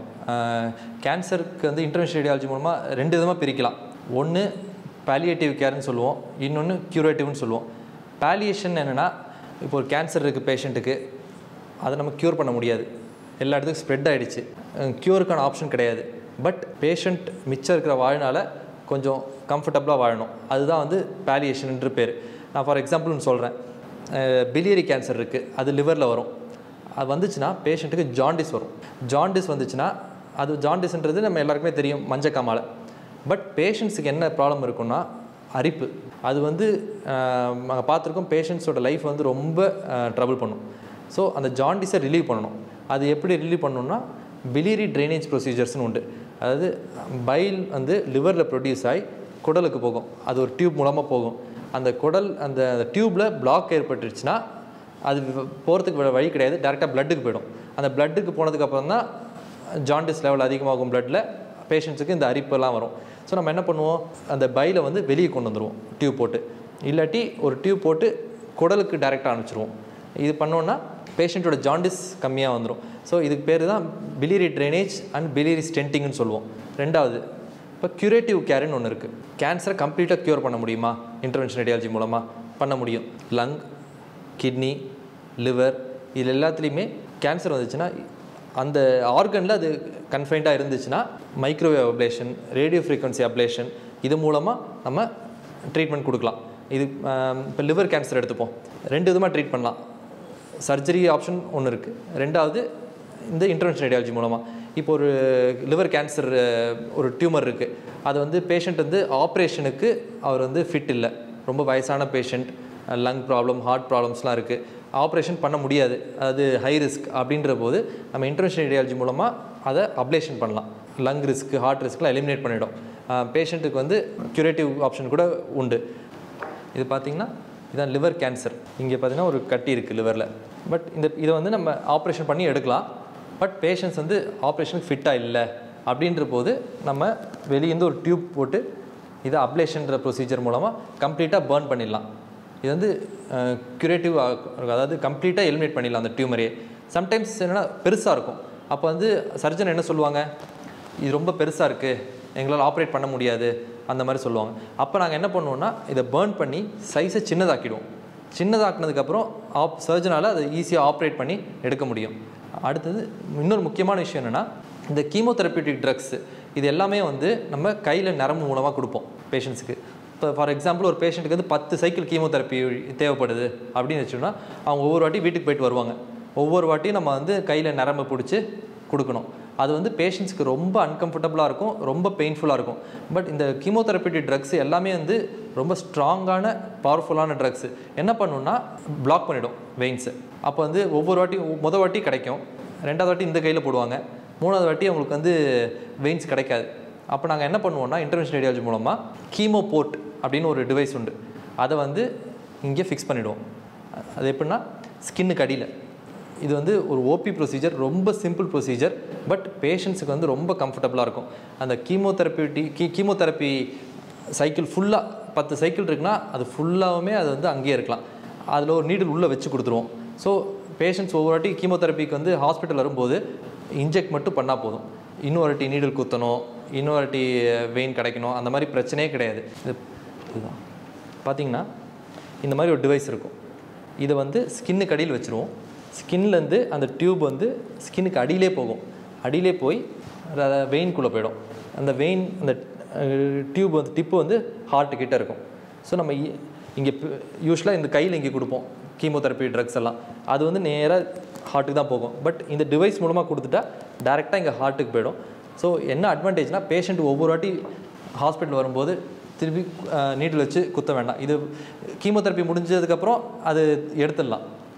கேன்சருக்கு வந்து இன்டர்வென்ஷன் ரேடியாலஜி மூலமாக ரெண்டு விதமாக பிரிக்கலாம் ஒன்று பாலியேட்டிவ் கேர்னு சொல்லுவோம் இன்னொன்று க்யூரேட்டிவ்னு சொல்லுவோம் பாலியேஷன் என்னென்னா இப்போ ஒரு கேன்சர் இருக்குது பேஷண்ட்டுக்கு அதை நம்ம க்யூர் பண்ண முடியாது எல்லா இடத்துக்கும் ஸ்ப்ரெட் ஆகிடுச்சு க்யூருக்கான ஆப்ஷன் கிடையாது பட் பேஷண்ட் மிச்சம் இருக்கிற வாழ்நாள கொஞ்சம் கம்ஃபர்டபுளாக வாழணும் அதுதான் வந்து பாலியேஷன்ன்ற பேர் நான் ஃபார் எக்ஸாம்பிள்னு சொல்கிறேன் பிலியரி கேன்சர் இருக்குது அது லிவரில் வரும் அது வந்துச்சுன்னா பேஷண்ட்டுக்கு ஜாண்டிஸ் வரும் ஜாண்டிஸ் வந்துச்சுன்னா அது ஜாண்டிஸ்ன்றது நம்ம எல்லாருக்குமே தெரியும் மஞ்சக்காமாலை பட் பேஷண்ட்ஸுக்கு என்ன ப்ராப்ளம் இருக்குன்னா அரிப்பு அது வந்து நாங்கள் பார்த்துருக்கோம் பேஷண்ட்ஸோட லைஃப் வந்து ரொம்ப ட்ரபிள் பண்ணும் ஸோ அந்த ஜாண்டிஸை ரிலீவ் பண்ணணும் அது எப்படி ரிலீவ் பண்ணணும்னா பிலியரி ட்ரைனேஜ் ப்ரொசீஜர்ஸ்னு உண்டு அதாவது பைல் வந்து லிவரில் ப்ரொடியூஸ் ஆகி குடலுக்கு போகும் அது ஒரு டியூப் மூலமாக போகும் அந்த குடல் அந்த டியூப்பில் பிளாக் ஏற்பட்டுருச்சுன்னா அது போகிறதுக்கு வேறு வழி கிடையாது டேரெக்டாக பிளட்டுக்கு போயிடும் அந்த பிளட்டுக்கு போனதுக்கப்புறம் தான் ஜாண்டிஸ் லெவல் அதிகமாகும் பிளட்டில் பேஷண்ட்ஸுக்கு இந்த அரிப்பெல்லாம் வரும் ஸோ நம்ம என்ன பண்ணுவோம் அந்த பைலை வந்து வெளியே கொண்டு வந்துடுவோம் டியூப் போட்டு இல்லாட்டி ஒரு டியூப் போட்டு குடலுக்கு டைரெக்டாக அனுப்பிச்சிருவோம் இது பண்ணோன்னா பேஷண்ட்டோட ஜாண்டிஸ் கம்மியாக வந்துடும் ஸோ இதுக்கு பேர் தான் பிலிரி ட்ரைனேஜ் அண்ட் பிலிரி ஸ்டென்டிங்னு சொல்லுவோம் ரெண்டாவது இப்போ க்யூரேட்டிவ் கேர்னு ஒன்று இருக்குது கேன்சரை கம்ப்ளீட்டாக க்யூர் பண்ண முடியுமா இன்டர்வென்ஷன் ரேடியாலஜி மூலமாக பண்ண முடியும் லங் கிட்னி லிவர் இது எல்லாத்துலேயுமே கேன்சர் வந்துச்சுன்னா அந்த ஆர்கனில் அது கன்ஃபைண்டாக இருந்துச்சுன்னா microwave ablation radio frequency ablation இது மூலமாக நம்ம ட்ரீட்மெண்ட் கொடுக்கலாம் இது இப்போ லிவர் கேன்சர் எடுத்துப்போம் ரெண்டு விதமாக ட்ரீட் பண்ணலாம் சர்ஜரி ஆப்ஷன் ஒன்று இருக்குது ரெண்டாவது இந்த இன்டர்வென்ஷன் ரேடியாலஜி மூலமாக இப்போ ஒரு லிவர் கேன்சர் ஒரு டியூமர் இருக்குது அது வந்து பேஷண்ட் வந்து ஆப்ரேஷனுக்கு அவர் வந்து ஃபிட் இல்லை ரொம்ப வயசான பேஷண்ட் லங் ப்ராப்ளம் ஹார்ட் ப்ராப்ளம்ஸ்லாம் இருக்குது ஆப்ரேஷன் பண்ண முடியாது அது ஹை ரிஸ்க் அப்படின்ற போது நம்ம இன்டர்வென்ஷன் ரேடியாலஜி மூலமாக அதை அப்ளேஷன் பண்ணலாம் லங் ரிஸ்க் ஹார்ட் ரிஸ்க்லாம் எலிமினேட் பண்ணிடும் பேஷண்ட்டுக்கு வந்து க்யூரேட்டிவ் ஆப்ஷன் கூட உண்டு இது பார்த்திங்கன்னா இதான் லிவர் கேன்சர் இங்கே பார்த்தீங்கன்னா ஒரு கட்டி இருக்குது லிவரில் பட் இந்த இதை வந்து நம்ம ஆப்ரேஷன் பண்ணி எடுக்கலாம் பட் பேஷண்ட்ஸ் வந்து ஆப்ரேஷனுக்கு ஃபிட்டாக இல்லை அப்படின்ற போது நம்ம வெளியேருந்து ஒரு டியூப் போட்டு இதை அப்ளேஷன்ற ப்ரொசீஜர் மூலமாக கம்ப்ளீட்டாக பேர்ன் பண்ணிடலாம் இது வந்து க்யூரேட்டிவ் அதாவது கம்ப்ளீட்டாக எலிமினேட் பண்ணிடலாம் அந்த டியூமரையே சம்டைம்ஸ் என்னென்னா பெருசாக இருக்கும் அப்போ வந்து சர்ஜன் என்ன சொல்லுவாங்க இது ரொம்ப பெருசாக இருக்குது எங்களால் ஆப்ரேட் பண்ண முடியாது அந்த மாதிரி சொல்லுவாங்க அப்போ நாங்கள் என்ன பண்ணுவோம்னா இதை பேர்ன் பண்ணி சைஸை சின்னதாக்கிடுவோம் சின்னதாக்குனதுக்கப்புறம் ஆப் சர்ஜனால் அதை ஈஸியாக ஆப்ரேட் பண்ணி எடுக்க முடியும் அடுத்தது இன்னொரு முக்கியமான விஷயம் என்னென்னா இந்த கீமோதெரப்பியூட்டிக் ட்ரக்ஸ் இது எல்லாமே வந்து நம்ம கையில் நரம்பு மூலமாக கொடுப்போம் பேஷண்ட்ஸுக்கு இப்போ ஃபார் எக்ஸாம்பிள் ஒரு பேஷண்ட்டுக்கு வந்து பத்து சைக்கிள் கீமோதெரப்பி தேவைப்படுது அப்படின்னு வச்சோம்னா அவங்க ஒவ்வொரு வாட்டி வீட்டுக்கு போயிட்டு வருவாங்க ஒவ்வொரு வாட்டியும் நம்ம வந்து கையில் நரம்பை பிடிச்சி கொடுக்கணும் அது வந்து பேஷண்ட்ஸ்க்கு ரொம்ப அன்கம்ஃபர்டபுளாக இருக்கும் ரொம்ப பெயின்ஃபுல்லாக இருக்கும் பட் இந்த கீமோதெரப்பிட்டிக் ட்ரக்ஸ் எல்லாமே வந்து ரொம்ப ஸ்ட்ராங்கான பவர்ஃபுல்லான ட்ரக்ஸ் என்ன பண்ணுன்னா பிளாக் பண்ணிடும் வெயின்ஸு அப்போ வந்து ஒவ்வொரு வாட்டி மொதல் வாட்டி கிடைக்கும் ரெண்டாவது வாட்டி இந்த கையில் போடுவாங்க மூணாவது வாட்டி அவங்களுக்கு வந்து வெயின்ஸ் கிடைக்காது அப்போ நாங்கள் என்ன பண்ணுவோம்னா இன்டர்வென்ஷன் ரேடியாலஜி மூலமாக கீமோ போர்ட் அப்படின்னு ஒரு டிவைஸ் உண்டு அதை வந்து இங்கே ஃபிக்ஸ் பண்ணிவிடுவோம் அது எப்படின்னா ஸ்கின்னுக்கு அடியில் இது வந்து ஒரு ஓபி ப்ரொசீஜர் ரொம்ப சிம்பிள் ப்ரொசீஜர் பட் பேஷண்ட்ஸுக்கு வந்து ரொம்ப கம்ஃபர்டபுளாக இருக்கும் அந்த கீமோதெரப்பி கீ கீமோதெரப்பி சைக்கிள் ஃபுல்லாக பத்து சைக்கிள் இருக்குன்னா அது ஃபுல்லாகவுமே அது வந்து அங்கேயே இருக்கலாம் அதில் ஒரு நீடில் உள்ளே வச்சு கொடுத்துருவோம் ஸோ பேஷண்ட்ஸ் ஒவ்வொரு வாட்டி கீமோதெரப்பிக்கு வந்து ஹாஸ்பிட்டல் வரும்போது இன்ஜெக்ட் மட்டும் பண்ணால் போதும் இன்னொரு வாட்டி நீடில் குத்தணும் இன்னொரு வாட்டி வெயின் கிடைக்கணும் அந்த மாதிரி பிரச்சனையே கிடையாது இது இதுதான் பார்த்தீங்கன்னா இந்த மாதிரி ஒரு டிவைஸ் இருக்கும் இதை வந்து ஸ்கின்னுக்கு அடியில் வச்சுருவோம் ஸ்கின்லேருந்து அந்த டியூப் வந்து ஸ்கின்னுக்கு அடியிலே போகும் அடியிலே போய் வெயின்குள்ளே போயிடும் அந்த வெயின் அந்த டியூப் வந்து டிப்பு வந்து ஹார்ட்டு கிட்ட இருக்கும் ஸோ நம்ம இங்கே யூஸ்வலாக இந்த கையில் இங்கே கொடுப்போம் கீமோதெரப்பி ட்ரக்ஸ் எல்லாம் அது வந்து நேராக ஹார்ட்டுக்கு தான் போகும் பட் இந்த டிவைஸ் மூலமாக கொடுத்துட்டா டேரெக்டாக இங்கே ஹார்ட்டுக்கு போயிடும் ஸோ என்ன அட்வான்டேஜ்னால் பேஷண்ட் ஒவ்வொரு வாட்டி ஹாஸ்பிட்டல் வரும்போது திருப்பி நீட்டில் வச்சு குத்த வேண்டாம் இது கீமோதெரப்பி முடிஞ்சதுக்கப்புறம் அது எடுத்துடலாம்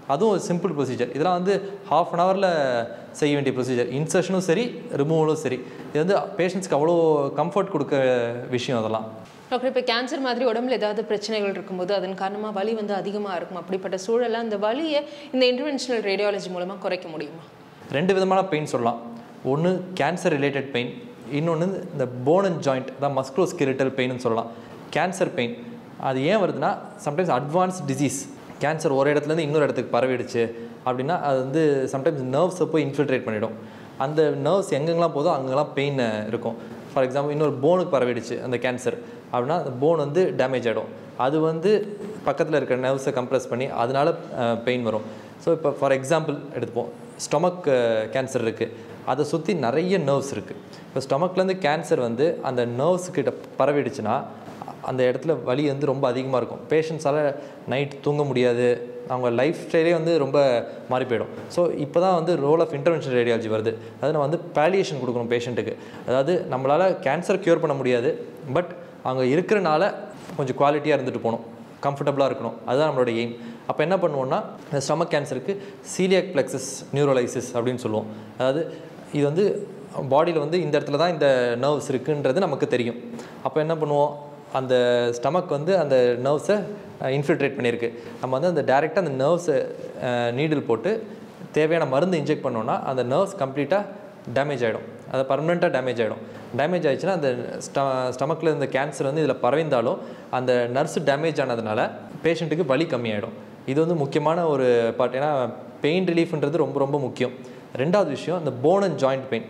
அதுவும் ஒரு சிம்பிள் ப்ரொசீஜர் இதெல்லாம் வந்து ஹாஃப் அன் ஹவரில் செய்ய வேண்டிய ப்ரொசீஜர் இன்சர்ஷனும் சரி ரிமூவலும் சரி இது வந்து பேஷண்ட்ஸ்க்கு அவ்வளோ கம்ஃபர்ட் கொடுக்க விஷயம் அதெல்லாம் டாக்டர் இப்போ கேன்சர் மாதிரி உடம்புல ஏதாவது பிரச்சனைகள் இருக்கும்போது அதன் காரணமாக வலி வந்து அதிகமாக இருக்கும் அப்படிப்பட்ட சூழலில் அந்த வலியை இந்த இன்டர்வென்ஷனல் ரேடியாலஜி மூலமாக குறைக்க முடியுமா ரெண்டு விதமான பெயின் சொல்லலாம் ஒன்று கேன்சர் ரிலேட்டட் பெயின் இன்னொன்று இந்த போன் அண்ட் ஜாயிண்ட் அதான் மஸ்க்ரோஸ்கிரிட்டல் பெயின்னு சொல்லலாம் கேன்சர் பெயின் அது ஏன் வருதுன்னா சம்டைம்ஸ் அட்வான்ஸ் டிசீஸ் கேன்சர் ஒரு இடத்துலேருந்து இன்னொரு இடத்துக்கு பரவிடுச்சு அப்படின்னா அது வந்து சம்டைம்ஸ் நர்வ்ஸை போய் இன்ஃபில்ட்ரேட் பண்ணிடும் அந்த நர்வ்ஸ் எங்கெங்கெல்லாம் போதோ அங்கெல்லாம் பெயின் இருக்கும் ஃபார் எக்ஸாம்பிள் இன்னொரு போனுக்கு பரவிடுச்சு அந்த கேன்சர் அப்படின்னா அந்த போன் வந்து டேமேஜ் ஆகிடும் அது வந்து பக்கத்தில் இருக்கிற நர்வ்ஸை கம்ப்ரெஸ் பண்ணி அதனால பெயின் வரும் ஸோ இப்போ ஃபார் எக்ஸாம்பிள் எடுத்துப்போம் ஸ்டொமக் கேன்சர் இருக்குது அதை சுற்றி நிறைய நர்வ்ஸ் இருக்குது இப்போ ஸ்டொமக்லேருந்து கேன்சர் வந்து அந்த நர்வ்ஸ் கிட்ட பரவிடுச்சுன்னா அந்த இடத்துல வலி வந்து ரொம்ப அதிகமாக இருக்கும் பேஷண்ட்ஸால் நைட் தூங்க முடியாது அவங்க லைஃப் ஸ்டைலே வந்து ரொம்ப மாறி போயிடும் ஸோ இப்போ தான் வந்து ரோல் ஆஃப் இன்டர்வென்ஷன் ரேடியாலஜி வருது அது நம்ம வந்து பேலியேஷன் கொடுக்கணும் பேஷண்ட்டுக்கு அதாவது நம்மளால் கேன்சர் க்யூர் பண்ண முடியாது பட் அவங்க இருக்கிறனால கொஞ்சம் குவாலிட்டியாக இருந்துட்டு போகணும் கம்ஃபர்டபுளாக இருக்கணும் அதுதான் நம்மளோட எய்ம் அப்போ என்ன பண்ணுவோம்னா இந்த ஸ்டமக் கேன்சருக்கு சீலியாக் பிளெக்சஸ் நியூரோலைசிஸ் அப்படின்னு சொல்லுவோம் அதாவது இது வந்து பாடியில் வந்து இந்த இடத்துல தான் இந்த நர்வ்ஸ் இருக்குன்றது நமக்கு தெரியும் அப்போ என்ன பண்ணுவோம் அந்த ஸ்டமக் வந்து அந்த நர்வ்ஸை இன்ஃபில்ட்ரேட் பண்ணியிருக்கு நம்ம வந்து அந்த டேரெக்டாக அந்த நர்வ்ஸை நீடில் போட்டு தேவையான மருந்து இன்ஜெக்ட் பண்ணோன்னா அந்த நர்வ்ஸ் கம்ப்ளீட்டாக டேமேஜ் ஆகிடும் அது பர்மனெண்ட்டாக டேமேஜ் ஆகிடும் டேமேஜ் ஆயிடுச்சுன்னா அந்த ஸ்ட ஸ்டமக்கில் இருந்த கேன்சர் வந்து இதில் பரவிந்தாலும் அந்த நர்ஸ் டேமேஜ் ஆனதுனால பேஷண்ட்டுக்கு வலி கம்மியாயிடும் இது வந்து முக்கியமான ஒரு பார்ட் ஏன்னா பெயின் ரிலீஃப்ன்றது ரொம்ப ரொம்ப முக்கியம் ரெண்டாவது விஷயம் இந்த போன் அண்ட் ஜாயிண்ட் பெயின்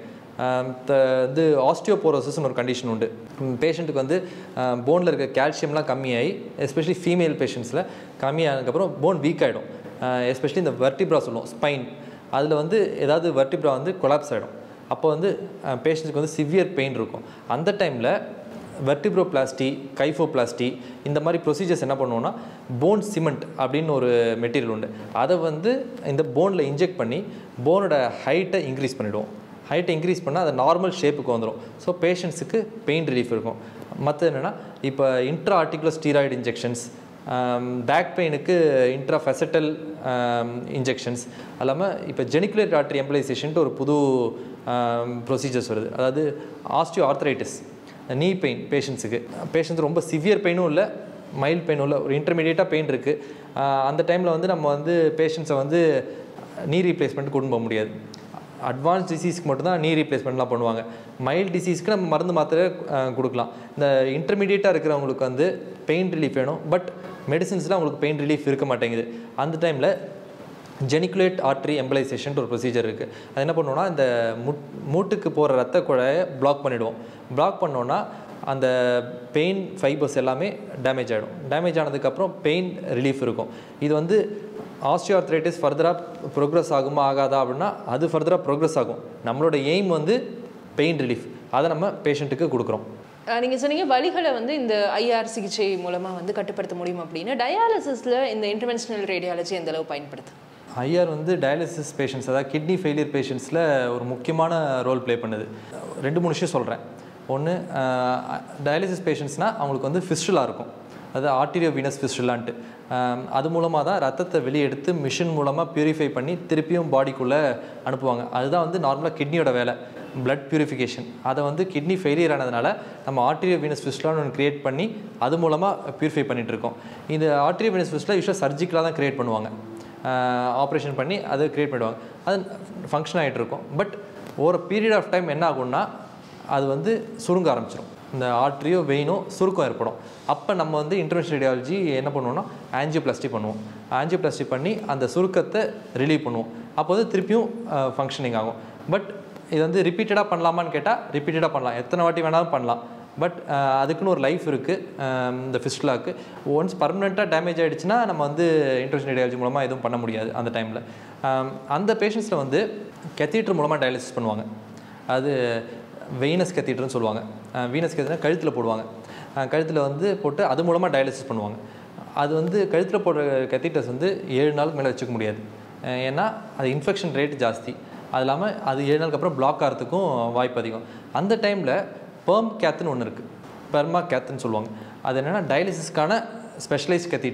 வந்து ஆஸ்டியோபோரோசிஸ்னு ஒரு கண்டிஷன் உண்டு பேஷண்ட்டுக்கு வந்து போனில் இருக்க கால்சியம்லாம் கம்மியாகி எஸ்பெஷலி ஃபீமேல் பேஷண்ட்ஸில் கம்மியானதுக்கப்புறம் போன் வீக் ஆகிடும் எஸ்பெஷலி இந்த வெர்டிப்ரா சொல்லுவோம் ஸ்பைன் அதில் வந்து ஏதாவது வெர்டிப்ரா வந்து கொலாப்ஸ் ஆகிடும் அப்போ வந்து பேஷண்ட்ஸ்க்கு வந்து சிவியர் பெயின் இருக்கும் அந்த டைமில் வெர்டிப்ரோபிளாஸ்டி கைஃபோபிளாஸ்டி இந்த மாதிரி ப்ரொசீஜர்ஸ் என்ன பண்ணுவோம்னா போன் சிமெண்ட் அப்படின்னு ஒரு மெட்டீரியல் உண்டு அதை வந்து இந்த போனில் இன்ஜெக்ட் பண்ணி போனோட ஹைட்டை இன்க்ரீஸ் பண்ணிவிடுவோம் ஹைட்டை இன்க்ரீஸ் பண்ணால் அது நார்மல் ஷேப்புக்கு வந்துடும் ஸோ பேஷண்ட்ஸுக்கு பெயின் ரிலீஃப் இருக்கும் மற்றது என்னென்னா இப்போ intra articular steroid injections back பெயினுக்கு இன்ட்ராஃபெசட்டல் இன்ஜெக்ஷன்ஸ் இல்லாமல் இப்போ ஜெனிகுலேட் ஆர்டரி எம்பலைசேஷன்ட்டு ஒரு புது ப்ரொசீஜர்ஸ் வருது அதாவது ஆஸ்டியோ ஆர்த்தரைட்டிஸ் நீ பெயின் பேஷண்ட்ஸுக்கு பேஷண்ட்ஸ் ரொம்ப சிவியர் பெயினும் இல்லை மைல்ட் பெயினும் இல்லை ஒரு இன்டர்மீடியட்டாக பெயின் இருக்குது அந்த டைமில் வந்து நம்ம வந்து பேஷண்ட்ஸை வந்து நீ ரீப்ளேஸ்மெண்ட் கொண்டு போக முடியாது அட்வான்ஸ் டிசீஸ்க்கு மட்டும்தான் நீ ரீப்ளேஸ்மெண்ட்லாம் பண்ணுவாங்க மைல்ட் டிசீஸ்க்கு நம்ம மருந்து மாத்திரை கொடுக்கலாம் இந்த இன்டர்மீடியட்டாக இருக்கிறவங்களுக்கு வந்து பெயின் ரிலீஃப் வேணும் பட் மெடிசின்ஸ்லாம் அவங்களுக்கு பெயின் ரிலீஃப் இருக்க மாட்டேங்குது அந்த டைமில் ஜெனிகுலேட் ஆர்ட்ரி எம்பலைசேஷன் ஒரு ப்ரொசீஜர் இருக்குது அது என்ன பண்ணுவோம்னா இந்த முட் மூட்டுக்கு போகிற ரத்த குழாயை பிளாக் பண்ணிவிடுவோம் பிளாக் பண்ணோன்னா அந்த பெயின் ஃபைபர்ஸ் எல்லாமே டேமேஜ் ஆகிடும் டேமேஜ் ஆனதுக்கப்புறம் பெயின் ரிலீஃப் இருக்கும் இது வந்து ஆஸ்டியோஆர்த்ரைட்டிஸ் ஃபர்தராக ப்ரோக்ரஸ் ஆகுமா ஆகாதா அப்படின்னா அது ஃபர்தராக ப்ரோக்ரஸ் ஆகும் நம்மளோட எய்ம் வந்து பெயின் ரிலீஃப் அதை நம்ம பேஷண்ட்டுக்கு கொடுக்குறோம் நீங்கள் சொன்னீங்க வலிகளை வந்து இந்த ஐஆர் சிகிச்சை மூலமாக வந்து கட்டுப்படுத்த முடியும் அப்படின்னு டயாலிசிஸில் இந்த இன்டர்வென்ஷனல் ரேடியாலஜி எந்த அளவு பயன்படுது ஐஆர் வந்து டயாலிசிஸ் பேஷண்ட்ஸ் அதாவது கிட்னி ஃபெயிலியர் பேஷண்ட்ஸில் ஒரு முக்கியமான ரோல் ப்ளே பண்ணுது ரெண்டு மூணு விஷயம் சொல்கிறேன் ஒன்று டயாலிசிஸ் பேஷண்ட்ஸ்னால் அவங்களுக்கு வந்து ஃபிஸ்டுலாக இருக்கும் அது ஆர்டீரியோ வீனஸ் ஃபிஸ்டுலான்ட்டு அது மூலமாக தான் ரத்தத்தை வெளியே எடுத்து மிஷின் மூலமாக ப்யூரிஃபை பண்ணி திருப்பியும் பாடிக்குள்ளே அனுப்புவாங்க அதுதான் வந்து நார்மலாக கிட்னியோட வேலை பிளட் பியூரிஃபிகேஷன் அதை வந்து கிட்னி ஃபெயிலியர் ஆனதுனால நம்ம ஆர்டீரியோ வீனஸ் ஃபிஸ்டுலான்னு ஒன்று க்ரியேட் பண்ணி அது மூலமாக ப்யூரிஃபை பண்ணிகிட்டு இருக்கோம் இந்த ஆர்டீரியோ வீனஸ் ஃபிஸ்டுலா யூஸ்வலாக சர்ஜிக்கலாக தான் க்ரியேட் பண்ணுவாங்க ஆப்ரேஷன் பண்ணி அதை க்ரியேட் பண்ணிடுவாங்க அது ஃபங்க்ஷன் ஆகிட்டு இருக்கும் பட் ஒரு பீரியட் ஆஃப் டைம் என்ன ஆகும்னா அது வந்து சுருங்க ஆரம்பிச்சிடும் இந்த ஆர்ட்ரியோ வெயினோ சுருக்கம் ஏற்படும் அப்போ நம்ம வந்து இன்டர்வென்ஷன் ரேடியாலஜி என்ன பண்ணுவோம்னா ஆன்ஜியோபிளாஸ்டி பண்ணுவோம் ஆன்ஜியோபிளாஸ்டி பண்ணி அந்த சுருக்கத்தை ரிலீவ் பண்ணுவோம் அப்போ வந்து திருப்பியும் ஃபங்க்ஷனிங் ஆகும் பட் இது வந்து ரிப்பீட்டடாக பண்ணலாமான்னு கேட்டால் ரிப்பீட்டடாக பண்ணலாம் எத்தனை வாட்டி வேணாலும் பண்ணலாம் பட் அதுக்குன்னு ஒரு லைஃப் இருக்குது இந்த ஃபிஸ்ட்லாக்கு ஒன்ஸ் பர்மனெண்ட்டாக டேமேஜ் ஆகிடுச்சுன்னா நம்ம வந்து இன்டர்வென்ஷன் ரேடியாலஜி மூலமாக எதுவும் பண்ண முடியாது அந்த டைமில் அந்த பேஷண்ட்ஸில் வந்து கெத்தீட்டர் மூலமாக டயாலிசிஸ் பண்ணுவாங்க அது வெயினஸ் கத்தீட்டர்னு சொல்லுவாங்க வீனஸ் கத்தீட்டர் கழுத்தில் போடுவாங்க கழுத்தில் வந்து போட்டு அது மூலமாக டயாலிசிஸ் பண்ணுவாங்க அது வந்து கழுத்தில் போடுற கத்தீட்டர்ஸ் வந்து ஏழு நாளுக்கு மேலே வச்சுக்க முடியாது ஏன்னா அது இன்ஃபெக்ஷன் ரேட் ஜாஸ்தி அது இல்லாமல் அது ஏழு நாளுக்கு அப்புறம் பிளாக் ஆகிறதுக்கும் வாய்ப்பு அதிகம் அந்த டைமில் பெர்ம் கேத்துன்னு ஒன்று இருக்குது பெர்மா கேத்துன்னு சொல்லுவாங்க அது என்னென்னா டயாலிசிஸ்க்கான ஸ்பெஷலைஸ் கத்தீட்டர்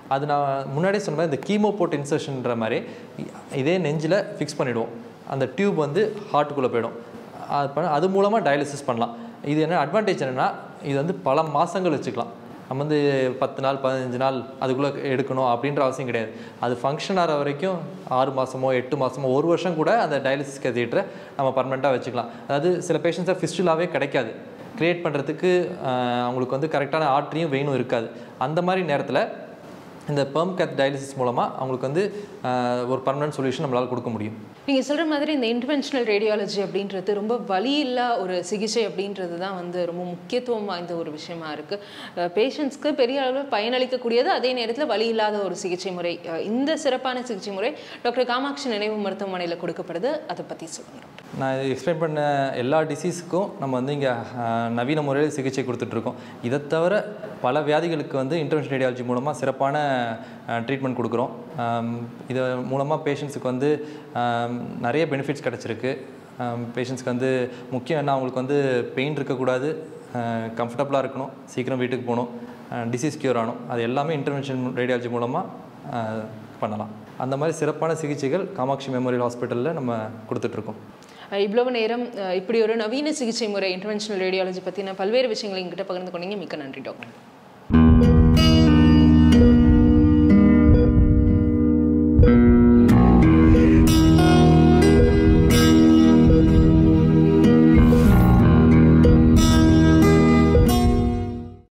அது நான் முன்னாடியே சொன்ன மாதிரி இந்த கீமோ போட் இன்சர்ஷன்ற மாதிரி இதே நெஞ்சில் ஃபிக்ஸ் பண்ணிவிடுவோம் அந்த டியூப் வந்து ஹார்ட்டுக்குள்ளே போயிடும் அது பண்ண அது மூலமாக டயாலிசிஸ் பண்ணலாம் இது என்ன அட்வான்டேஜ் என்னென்னா இது வந்து பல மாதங்கள் வச்சுக்கலாம் நம்ம வந்து பத்து நாள் பதினஞ்சு நாள் அதுக்குள்ளே எடுக்கணும் அப்படின்ற அவசியம் கிடையாது அது ஃபங்க்ஷன் ஆகிற வரைக்கும் ஆறு மாதமோ எட்டு மாதமோ ஒரு வருஷம் கூட அந்த டயாலிசிஸ் கதீட்டரை நம்ம பர்மனெண்ட்டாக வச்சுக்கலாம் அதாவது சில பேஷண்ட்ஸை ஃபிஸ்டுலாவே கிடைக்காது க்ரியேட் பண்ணுறதுக்கு அவங்களுக்கு வந்து கரெக்டான ஆர்ட்ரியும் வெயினும் இருக்காது அந்த மாதிரி நேரத்தில் இந்த பெர்ம் கேத் டயாலிசிஸ் மூலமாக அவங்களுக்கு வந்து ஆஹ், ஒரு பர்மனன்ட் சொல்யூஷன் நம்மளால் கொடுக்க முடியும் நீங்கள் சொல்கிற மாதிரி இந்த இன்டர்வென்ஷனல் ரேடியாலஜி அப்படின்றது ரொம்ப வலி இல்லா ஒரு சிகிச்சை அப்படின்றது தான் வந்து ரொம்ப முக்கியத்துவம் வாய்ந்த ஒரு விஷயமா இருக்குது பேஷண்ட்ஸ்க்கு பெரிய அளவில் பயனளிக்கக்கூடியது அதே நேரத்தில் வலி இல்லாத ஒரு சிகிச்சை முறை அஹ், இந்த சிறப்பான சிகிச்சை முறை டாக்டர் காமாட்சி நினைவு மருத்துவமனையில் கொடுக்கப்படுது அதை பற்றி சொல்லுங்கள் நான் எக்ஸ்பிளைன் பண்ண எல்லா டிசீஸுக்கும் நம்ம வந்து இங்கே நவீன முறையில் சிகிச்சை கொடுத்துட்ருக்கோம் இதை தவிர பல வியாதிகளுக்கு வந்து இன்டர்வென்ஷன் ரேடியாலஜி மூலமாக சிறப்பான ட்ரீட்மெண்ட் கொடுக்குறோம் ஆம், இது மூலமாக பேஷண்ட்ஸுக்கு வந்து ஆம், நிறைய பெனிஃபிட்ஸ் கிடச்சிருக்கு பேஷண்ட்ஸ்க்கு வந்து முக்கியம் என்ன அவங்களுக்கு வந்து பெயின் இருக்கக்கூடாது கம்ஃபர்டபுளாக இருக்கணும் சீக்கிரம் வீட்டுக்கு போகணும் டிசீஸ் க்யூர் ஆகணும் அது எல்லாமே இன்டர்வென்ஷன் ரேடியாலஜி மூலமாக பண்ணலாம் அந்த மாதிரி சிறப்பான சிகிச்சைகள் காமாட்சி மெமோரியல் ஹாஸ்பிட்டலில் நம்ம கொடுத்துட்ருக்கோம் அஹ், இவ்வளவு நேரம் அஹ், இப்படி ஒரு நவீன சிகிச்சை முறை இன்டர்வென்ஷனல் ரேடியாலஜி பற்றின பல்வேறு விஷயங்களை எங்கிட்ட பகிர்ந்து கொண்டீங்க மிக்க நன்றி டாக்டர்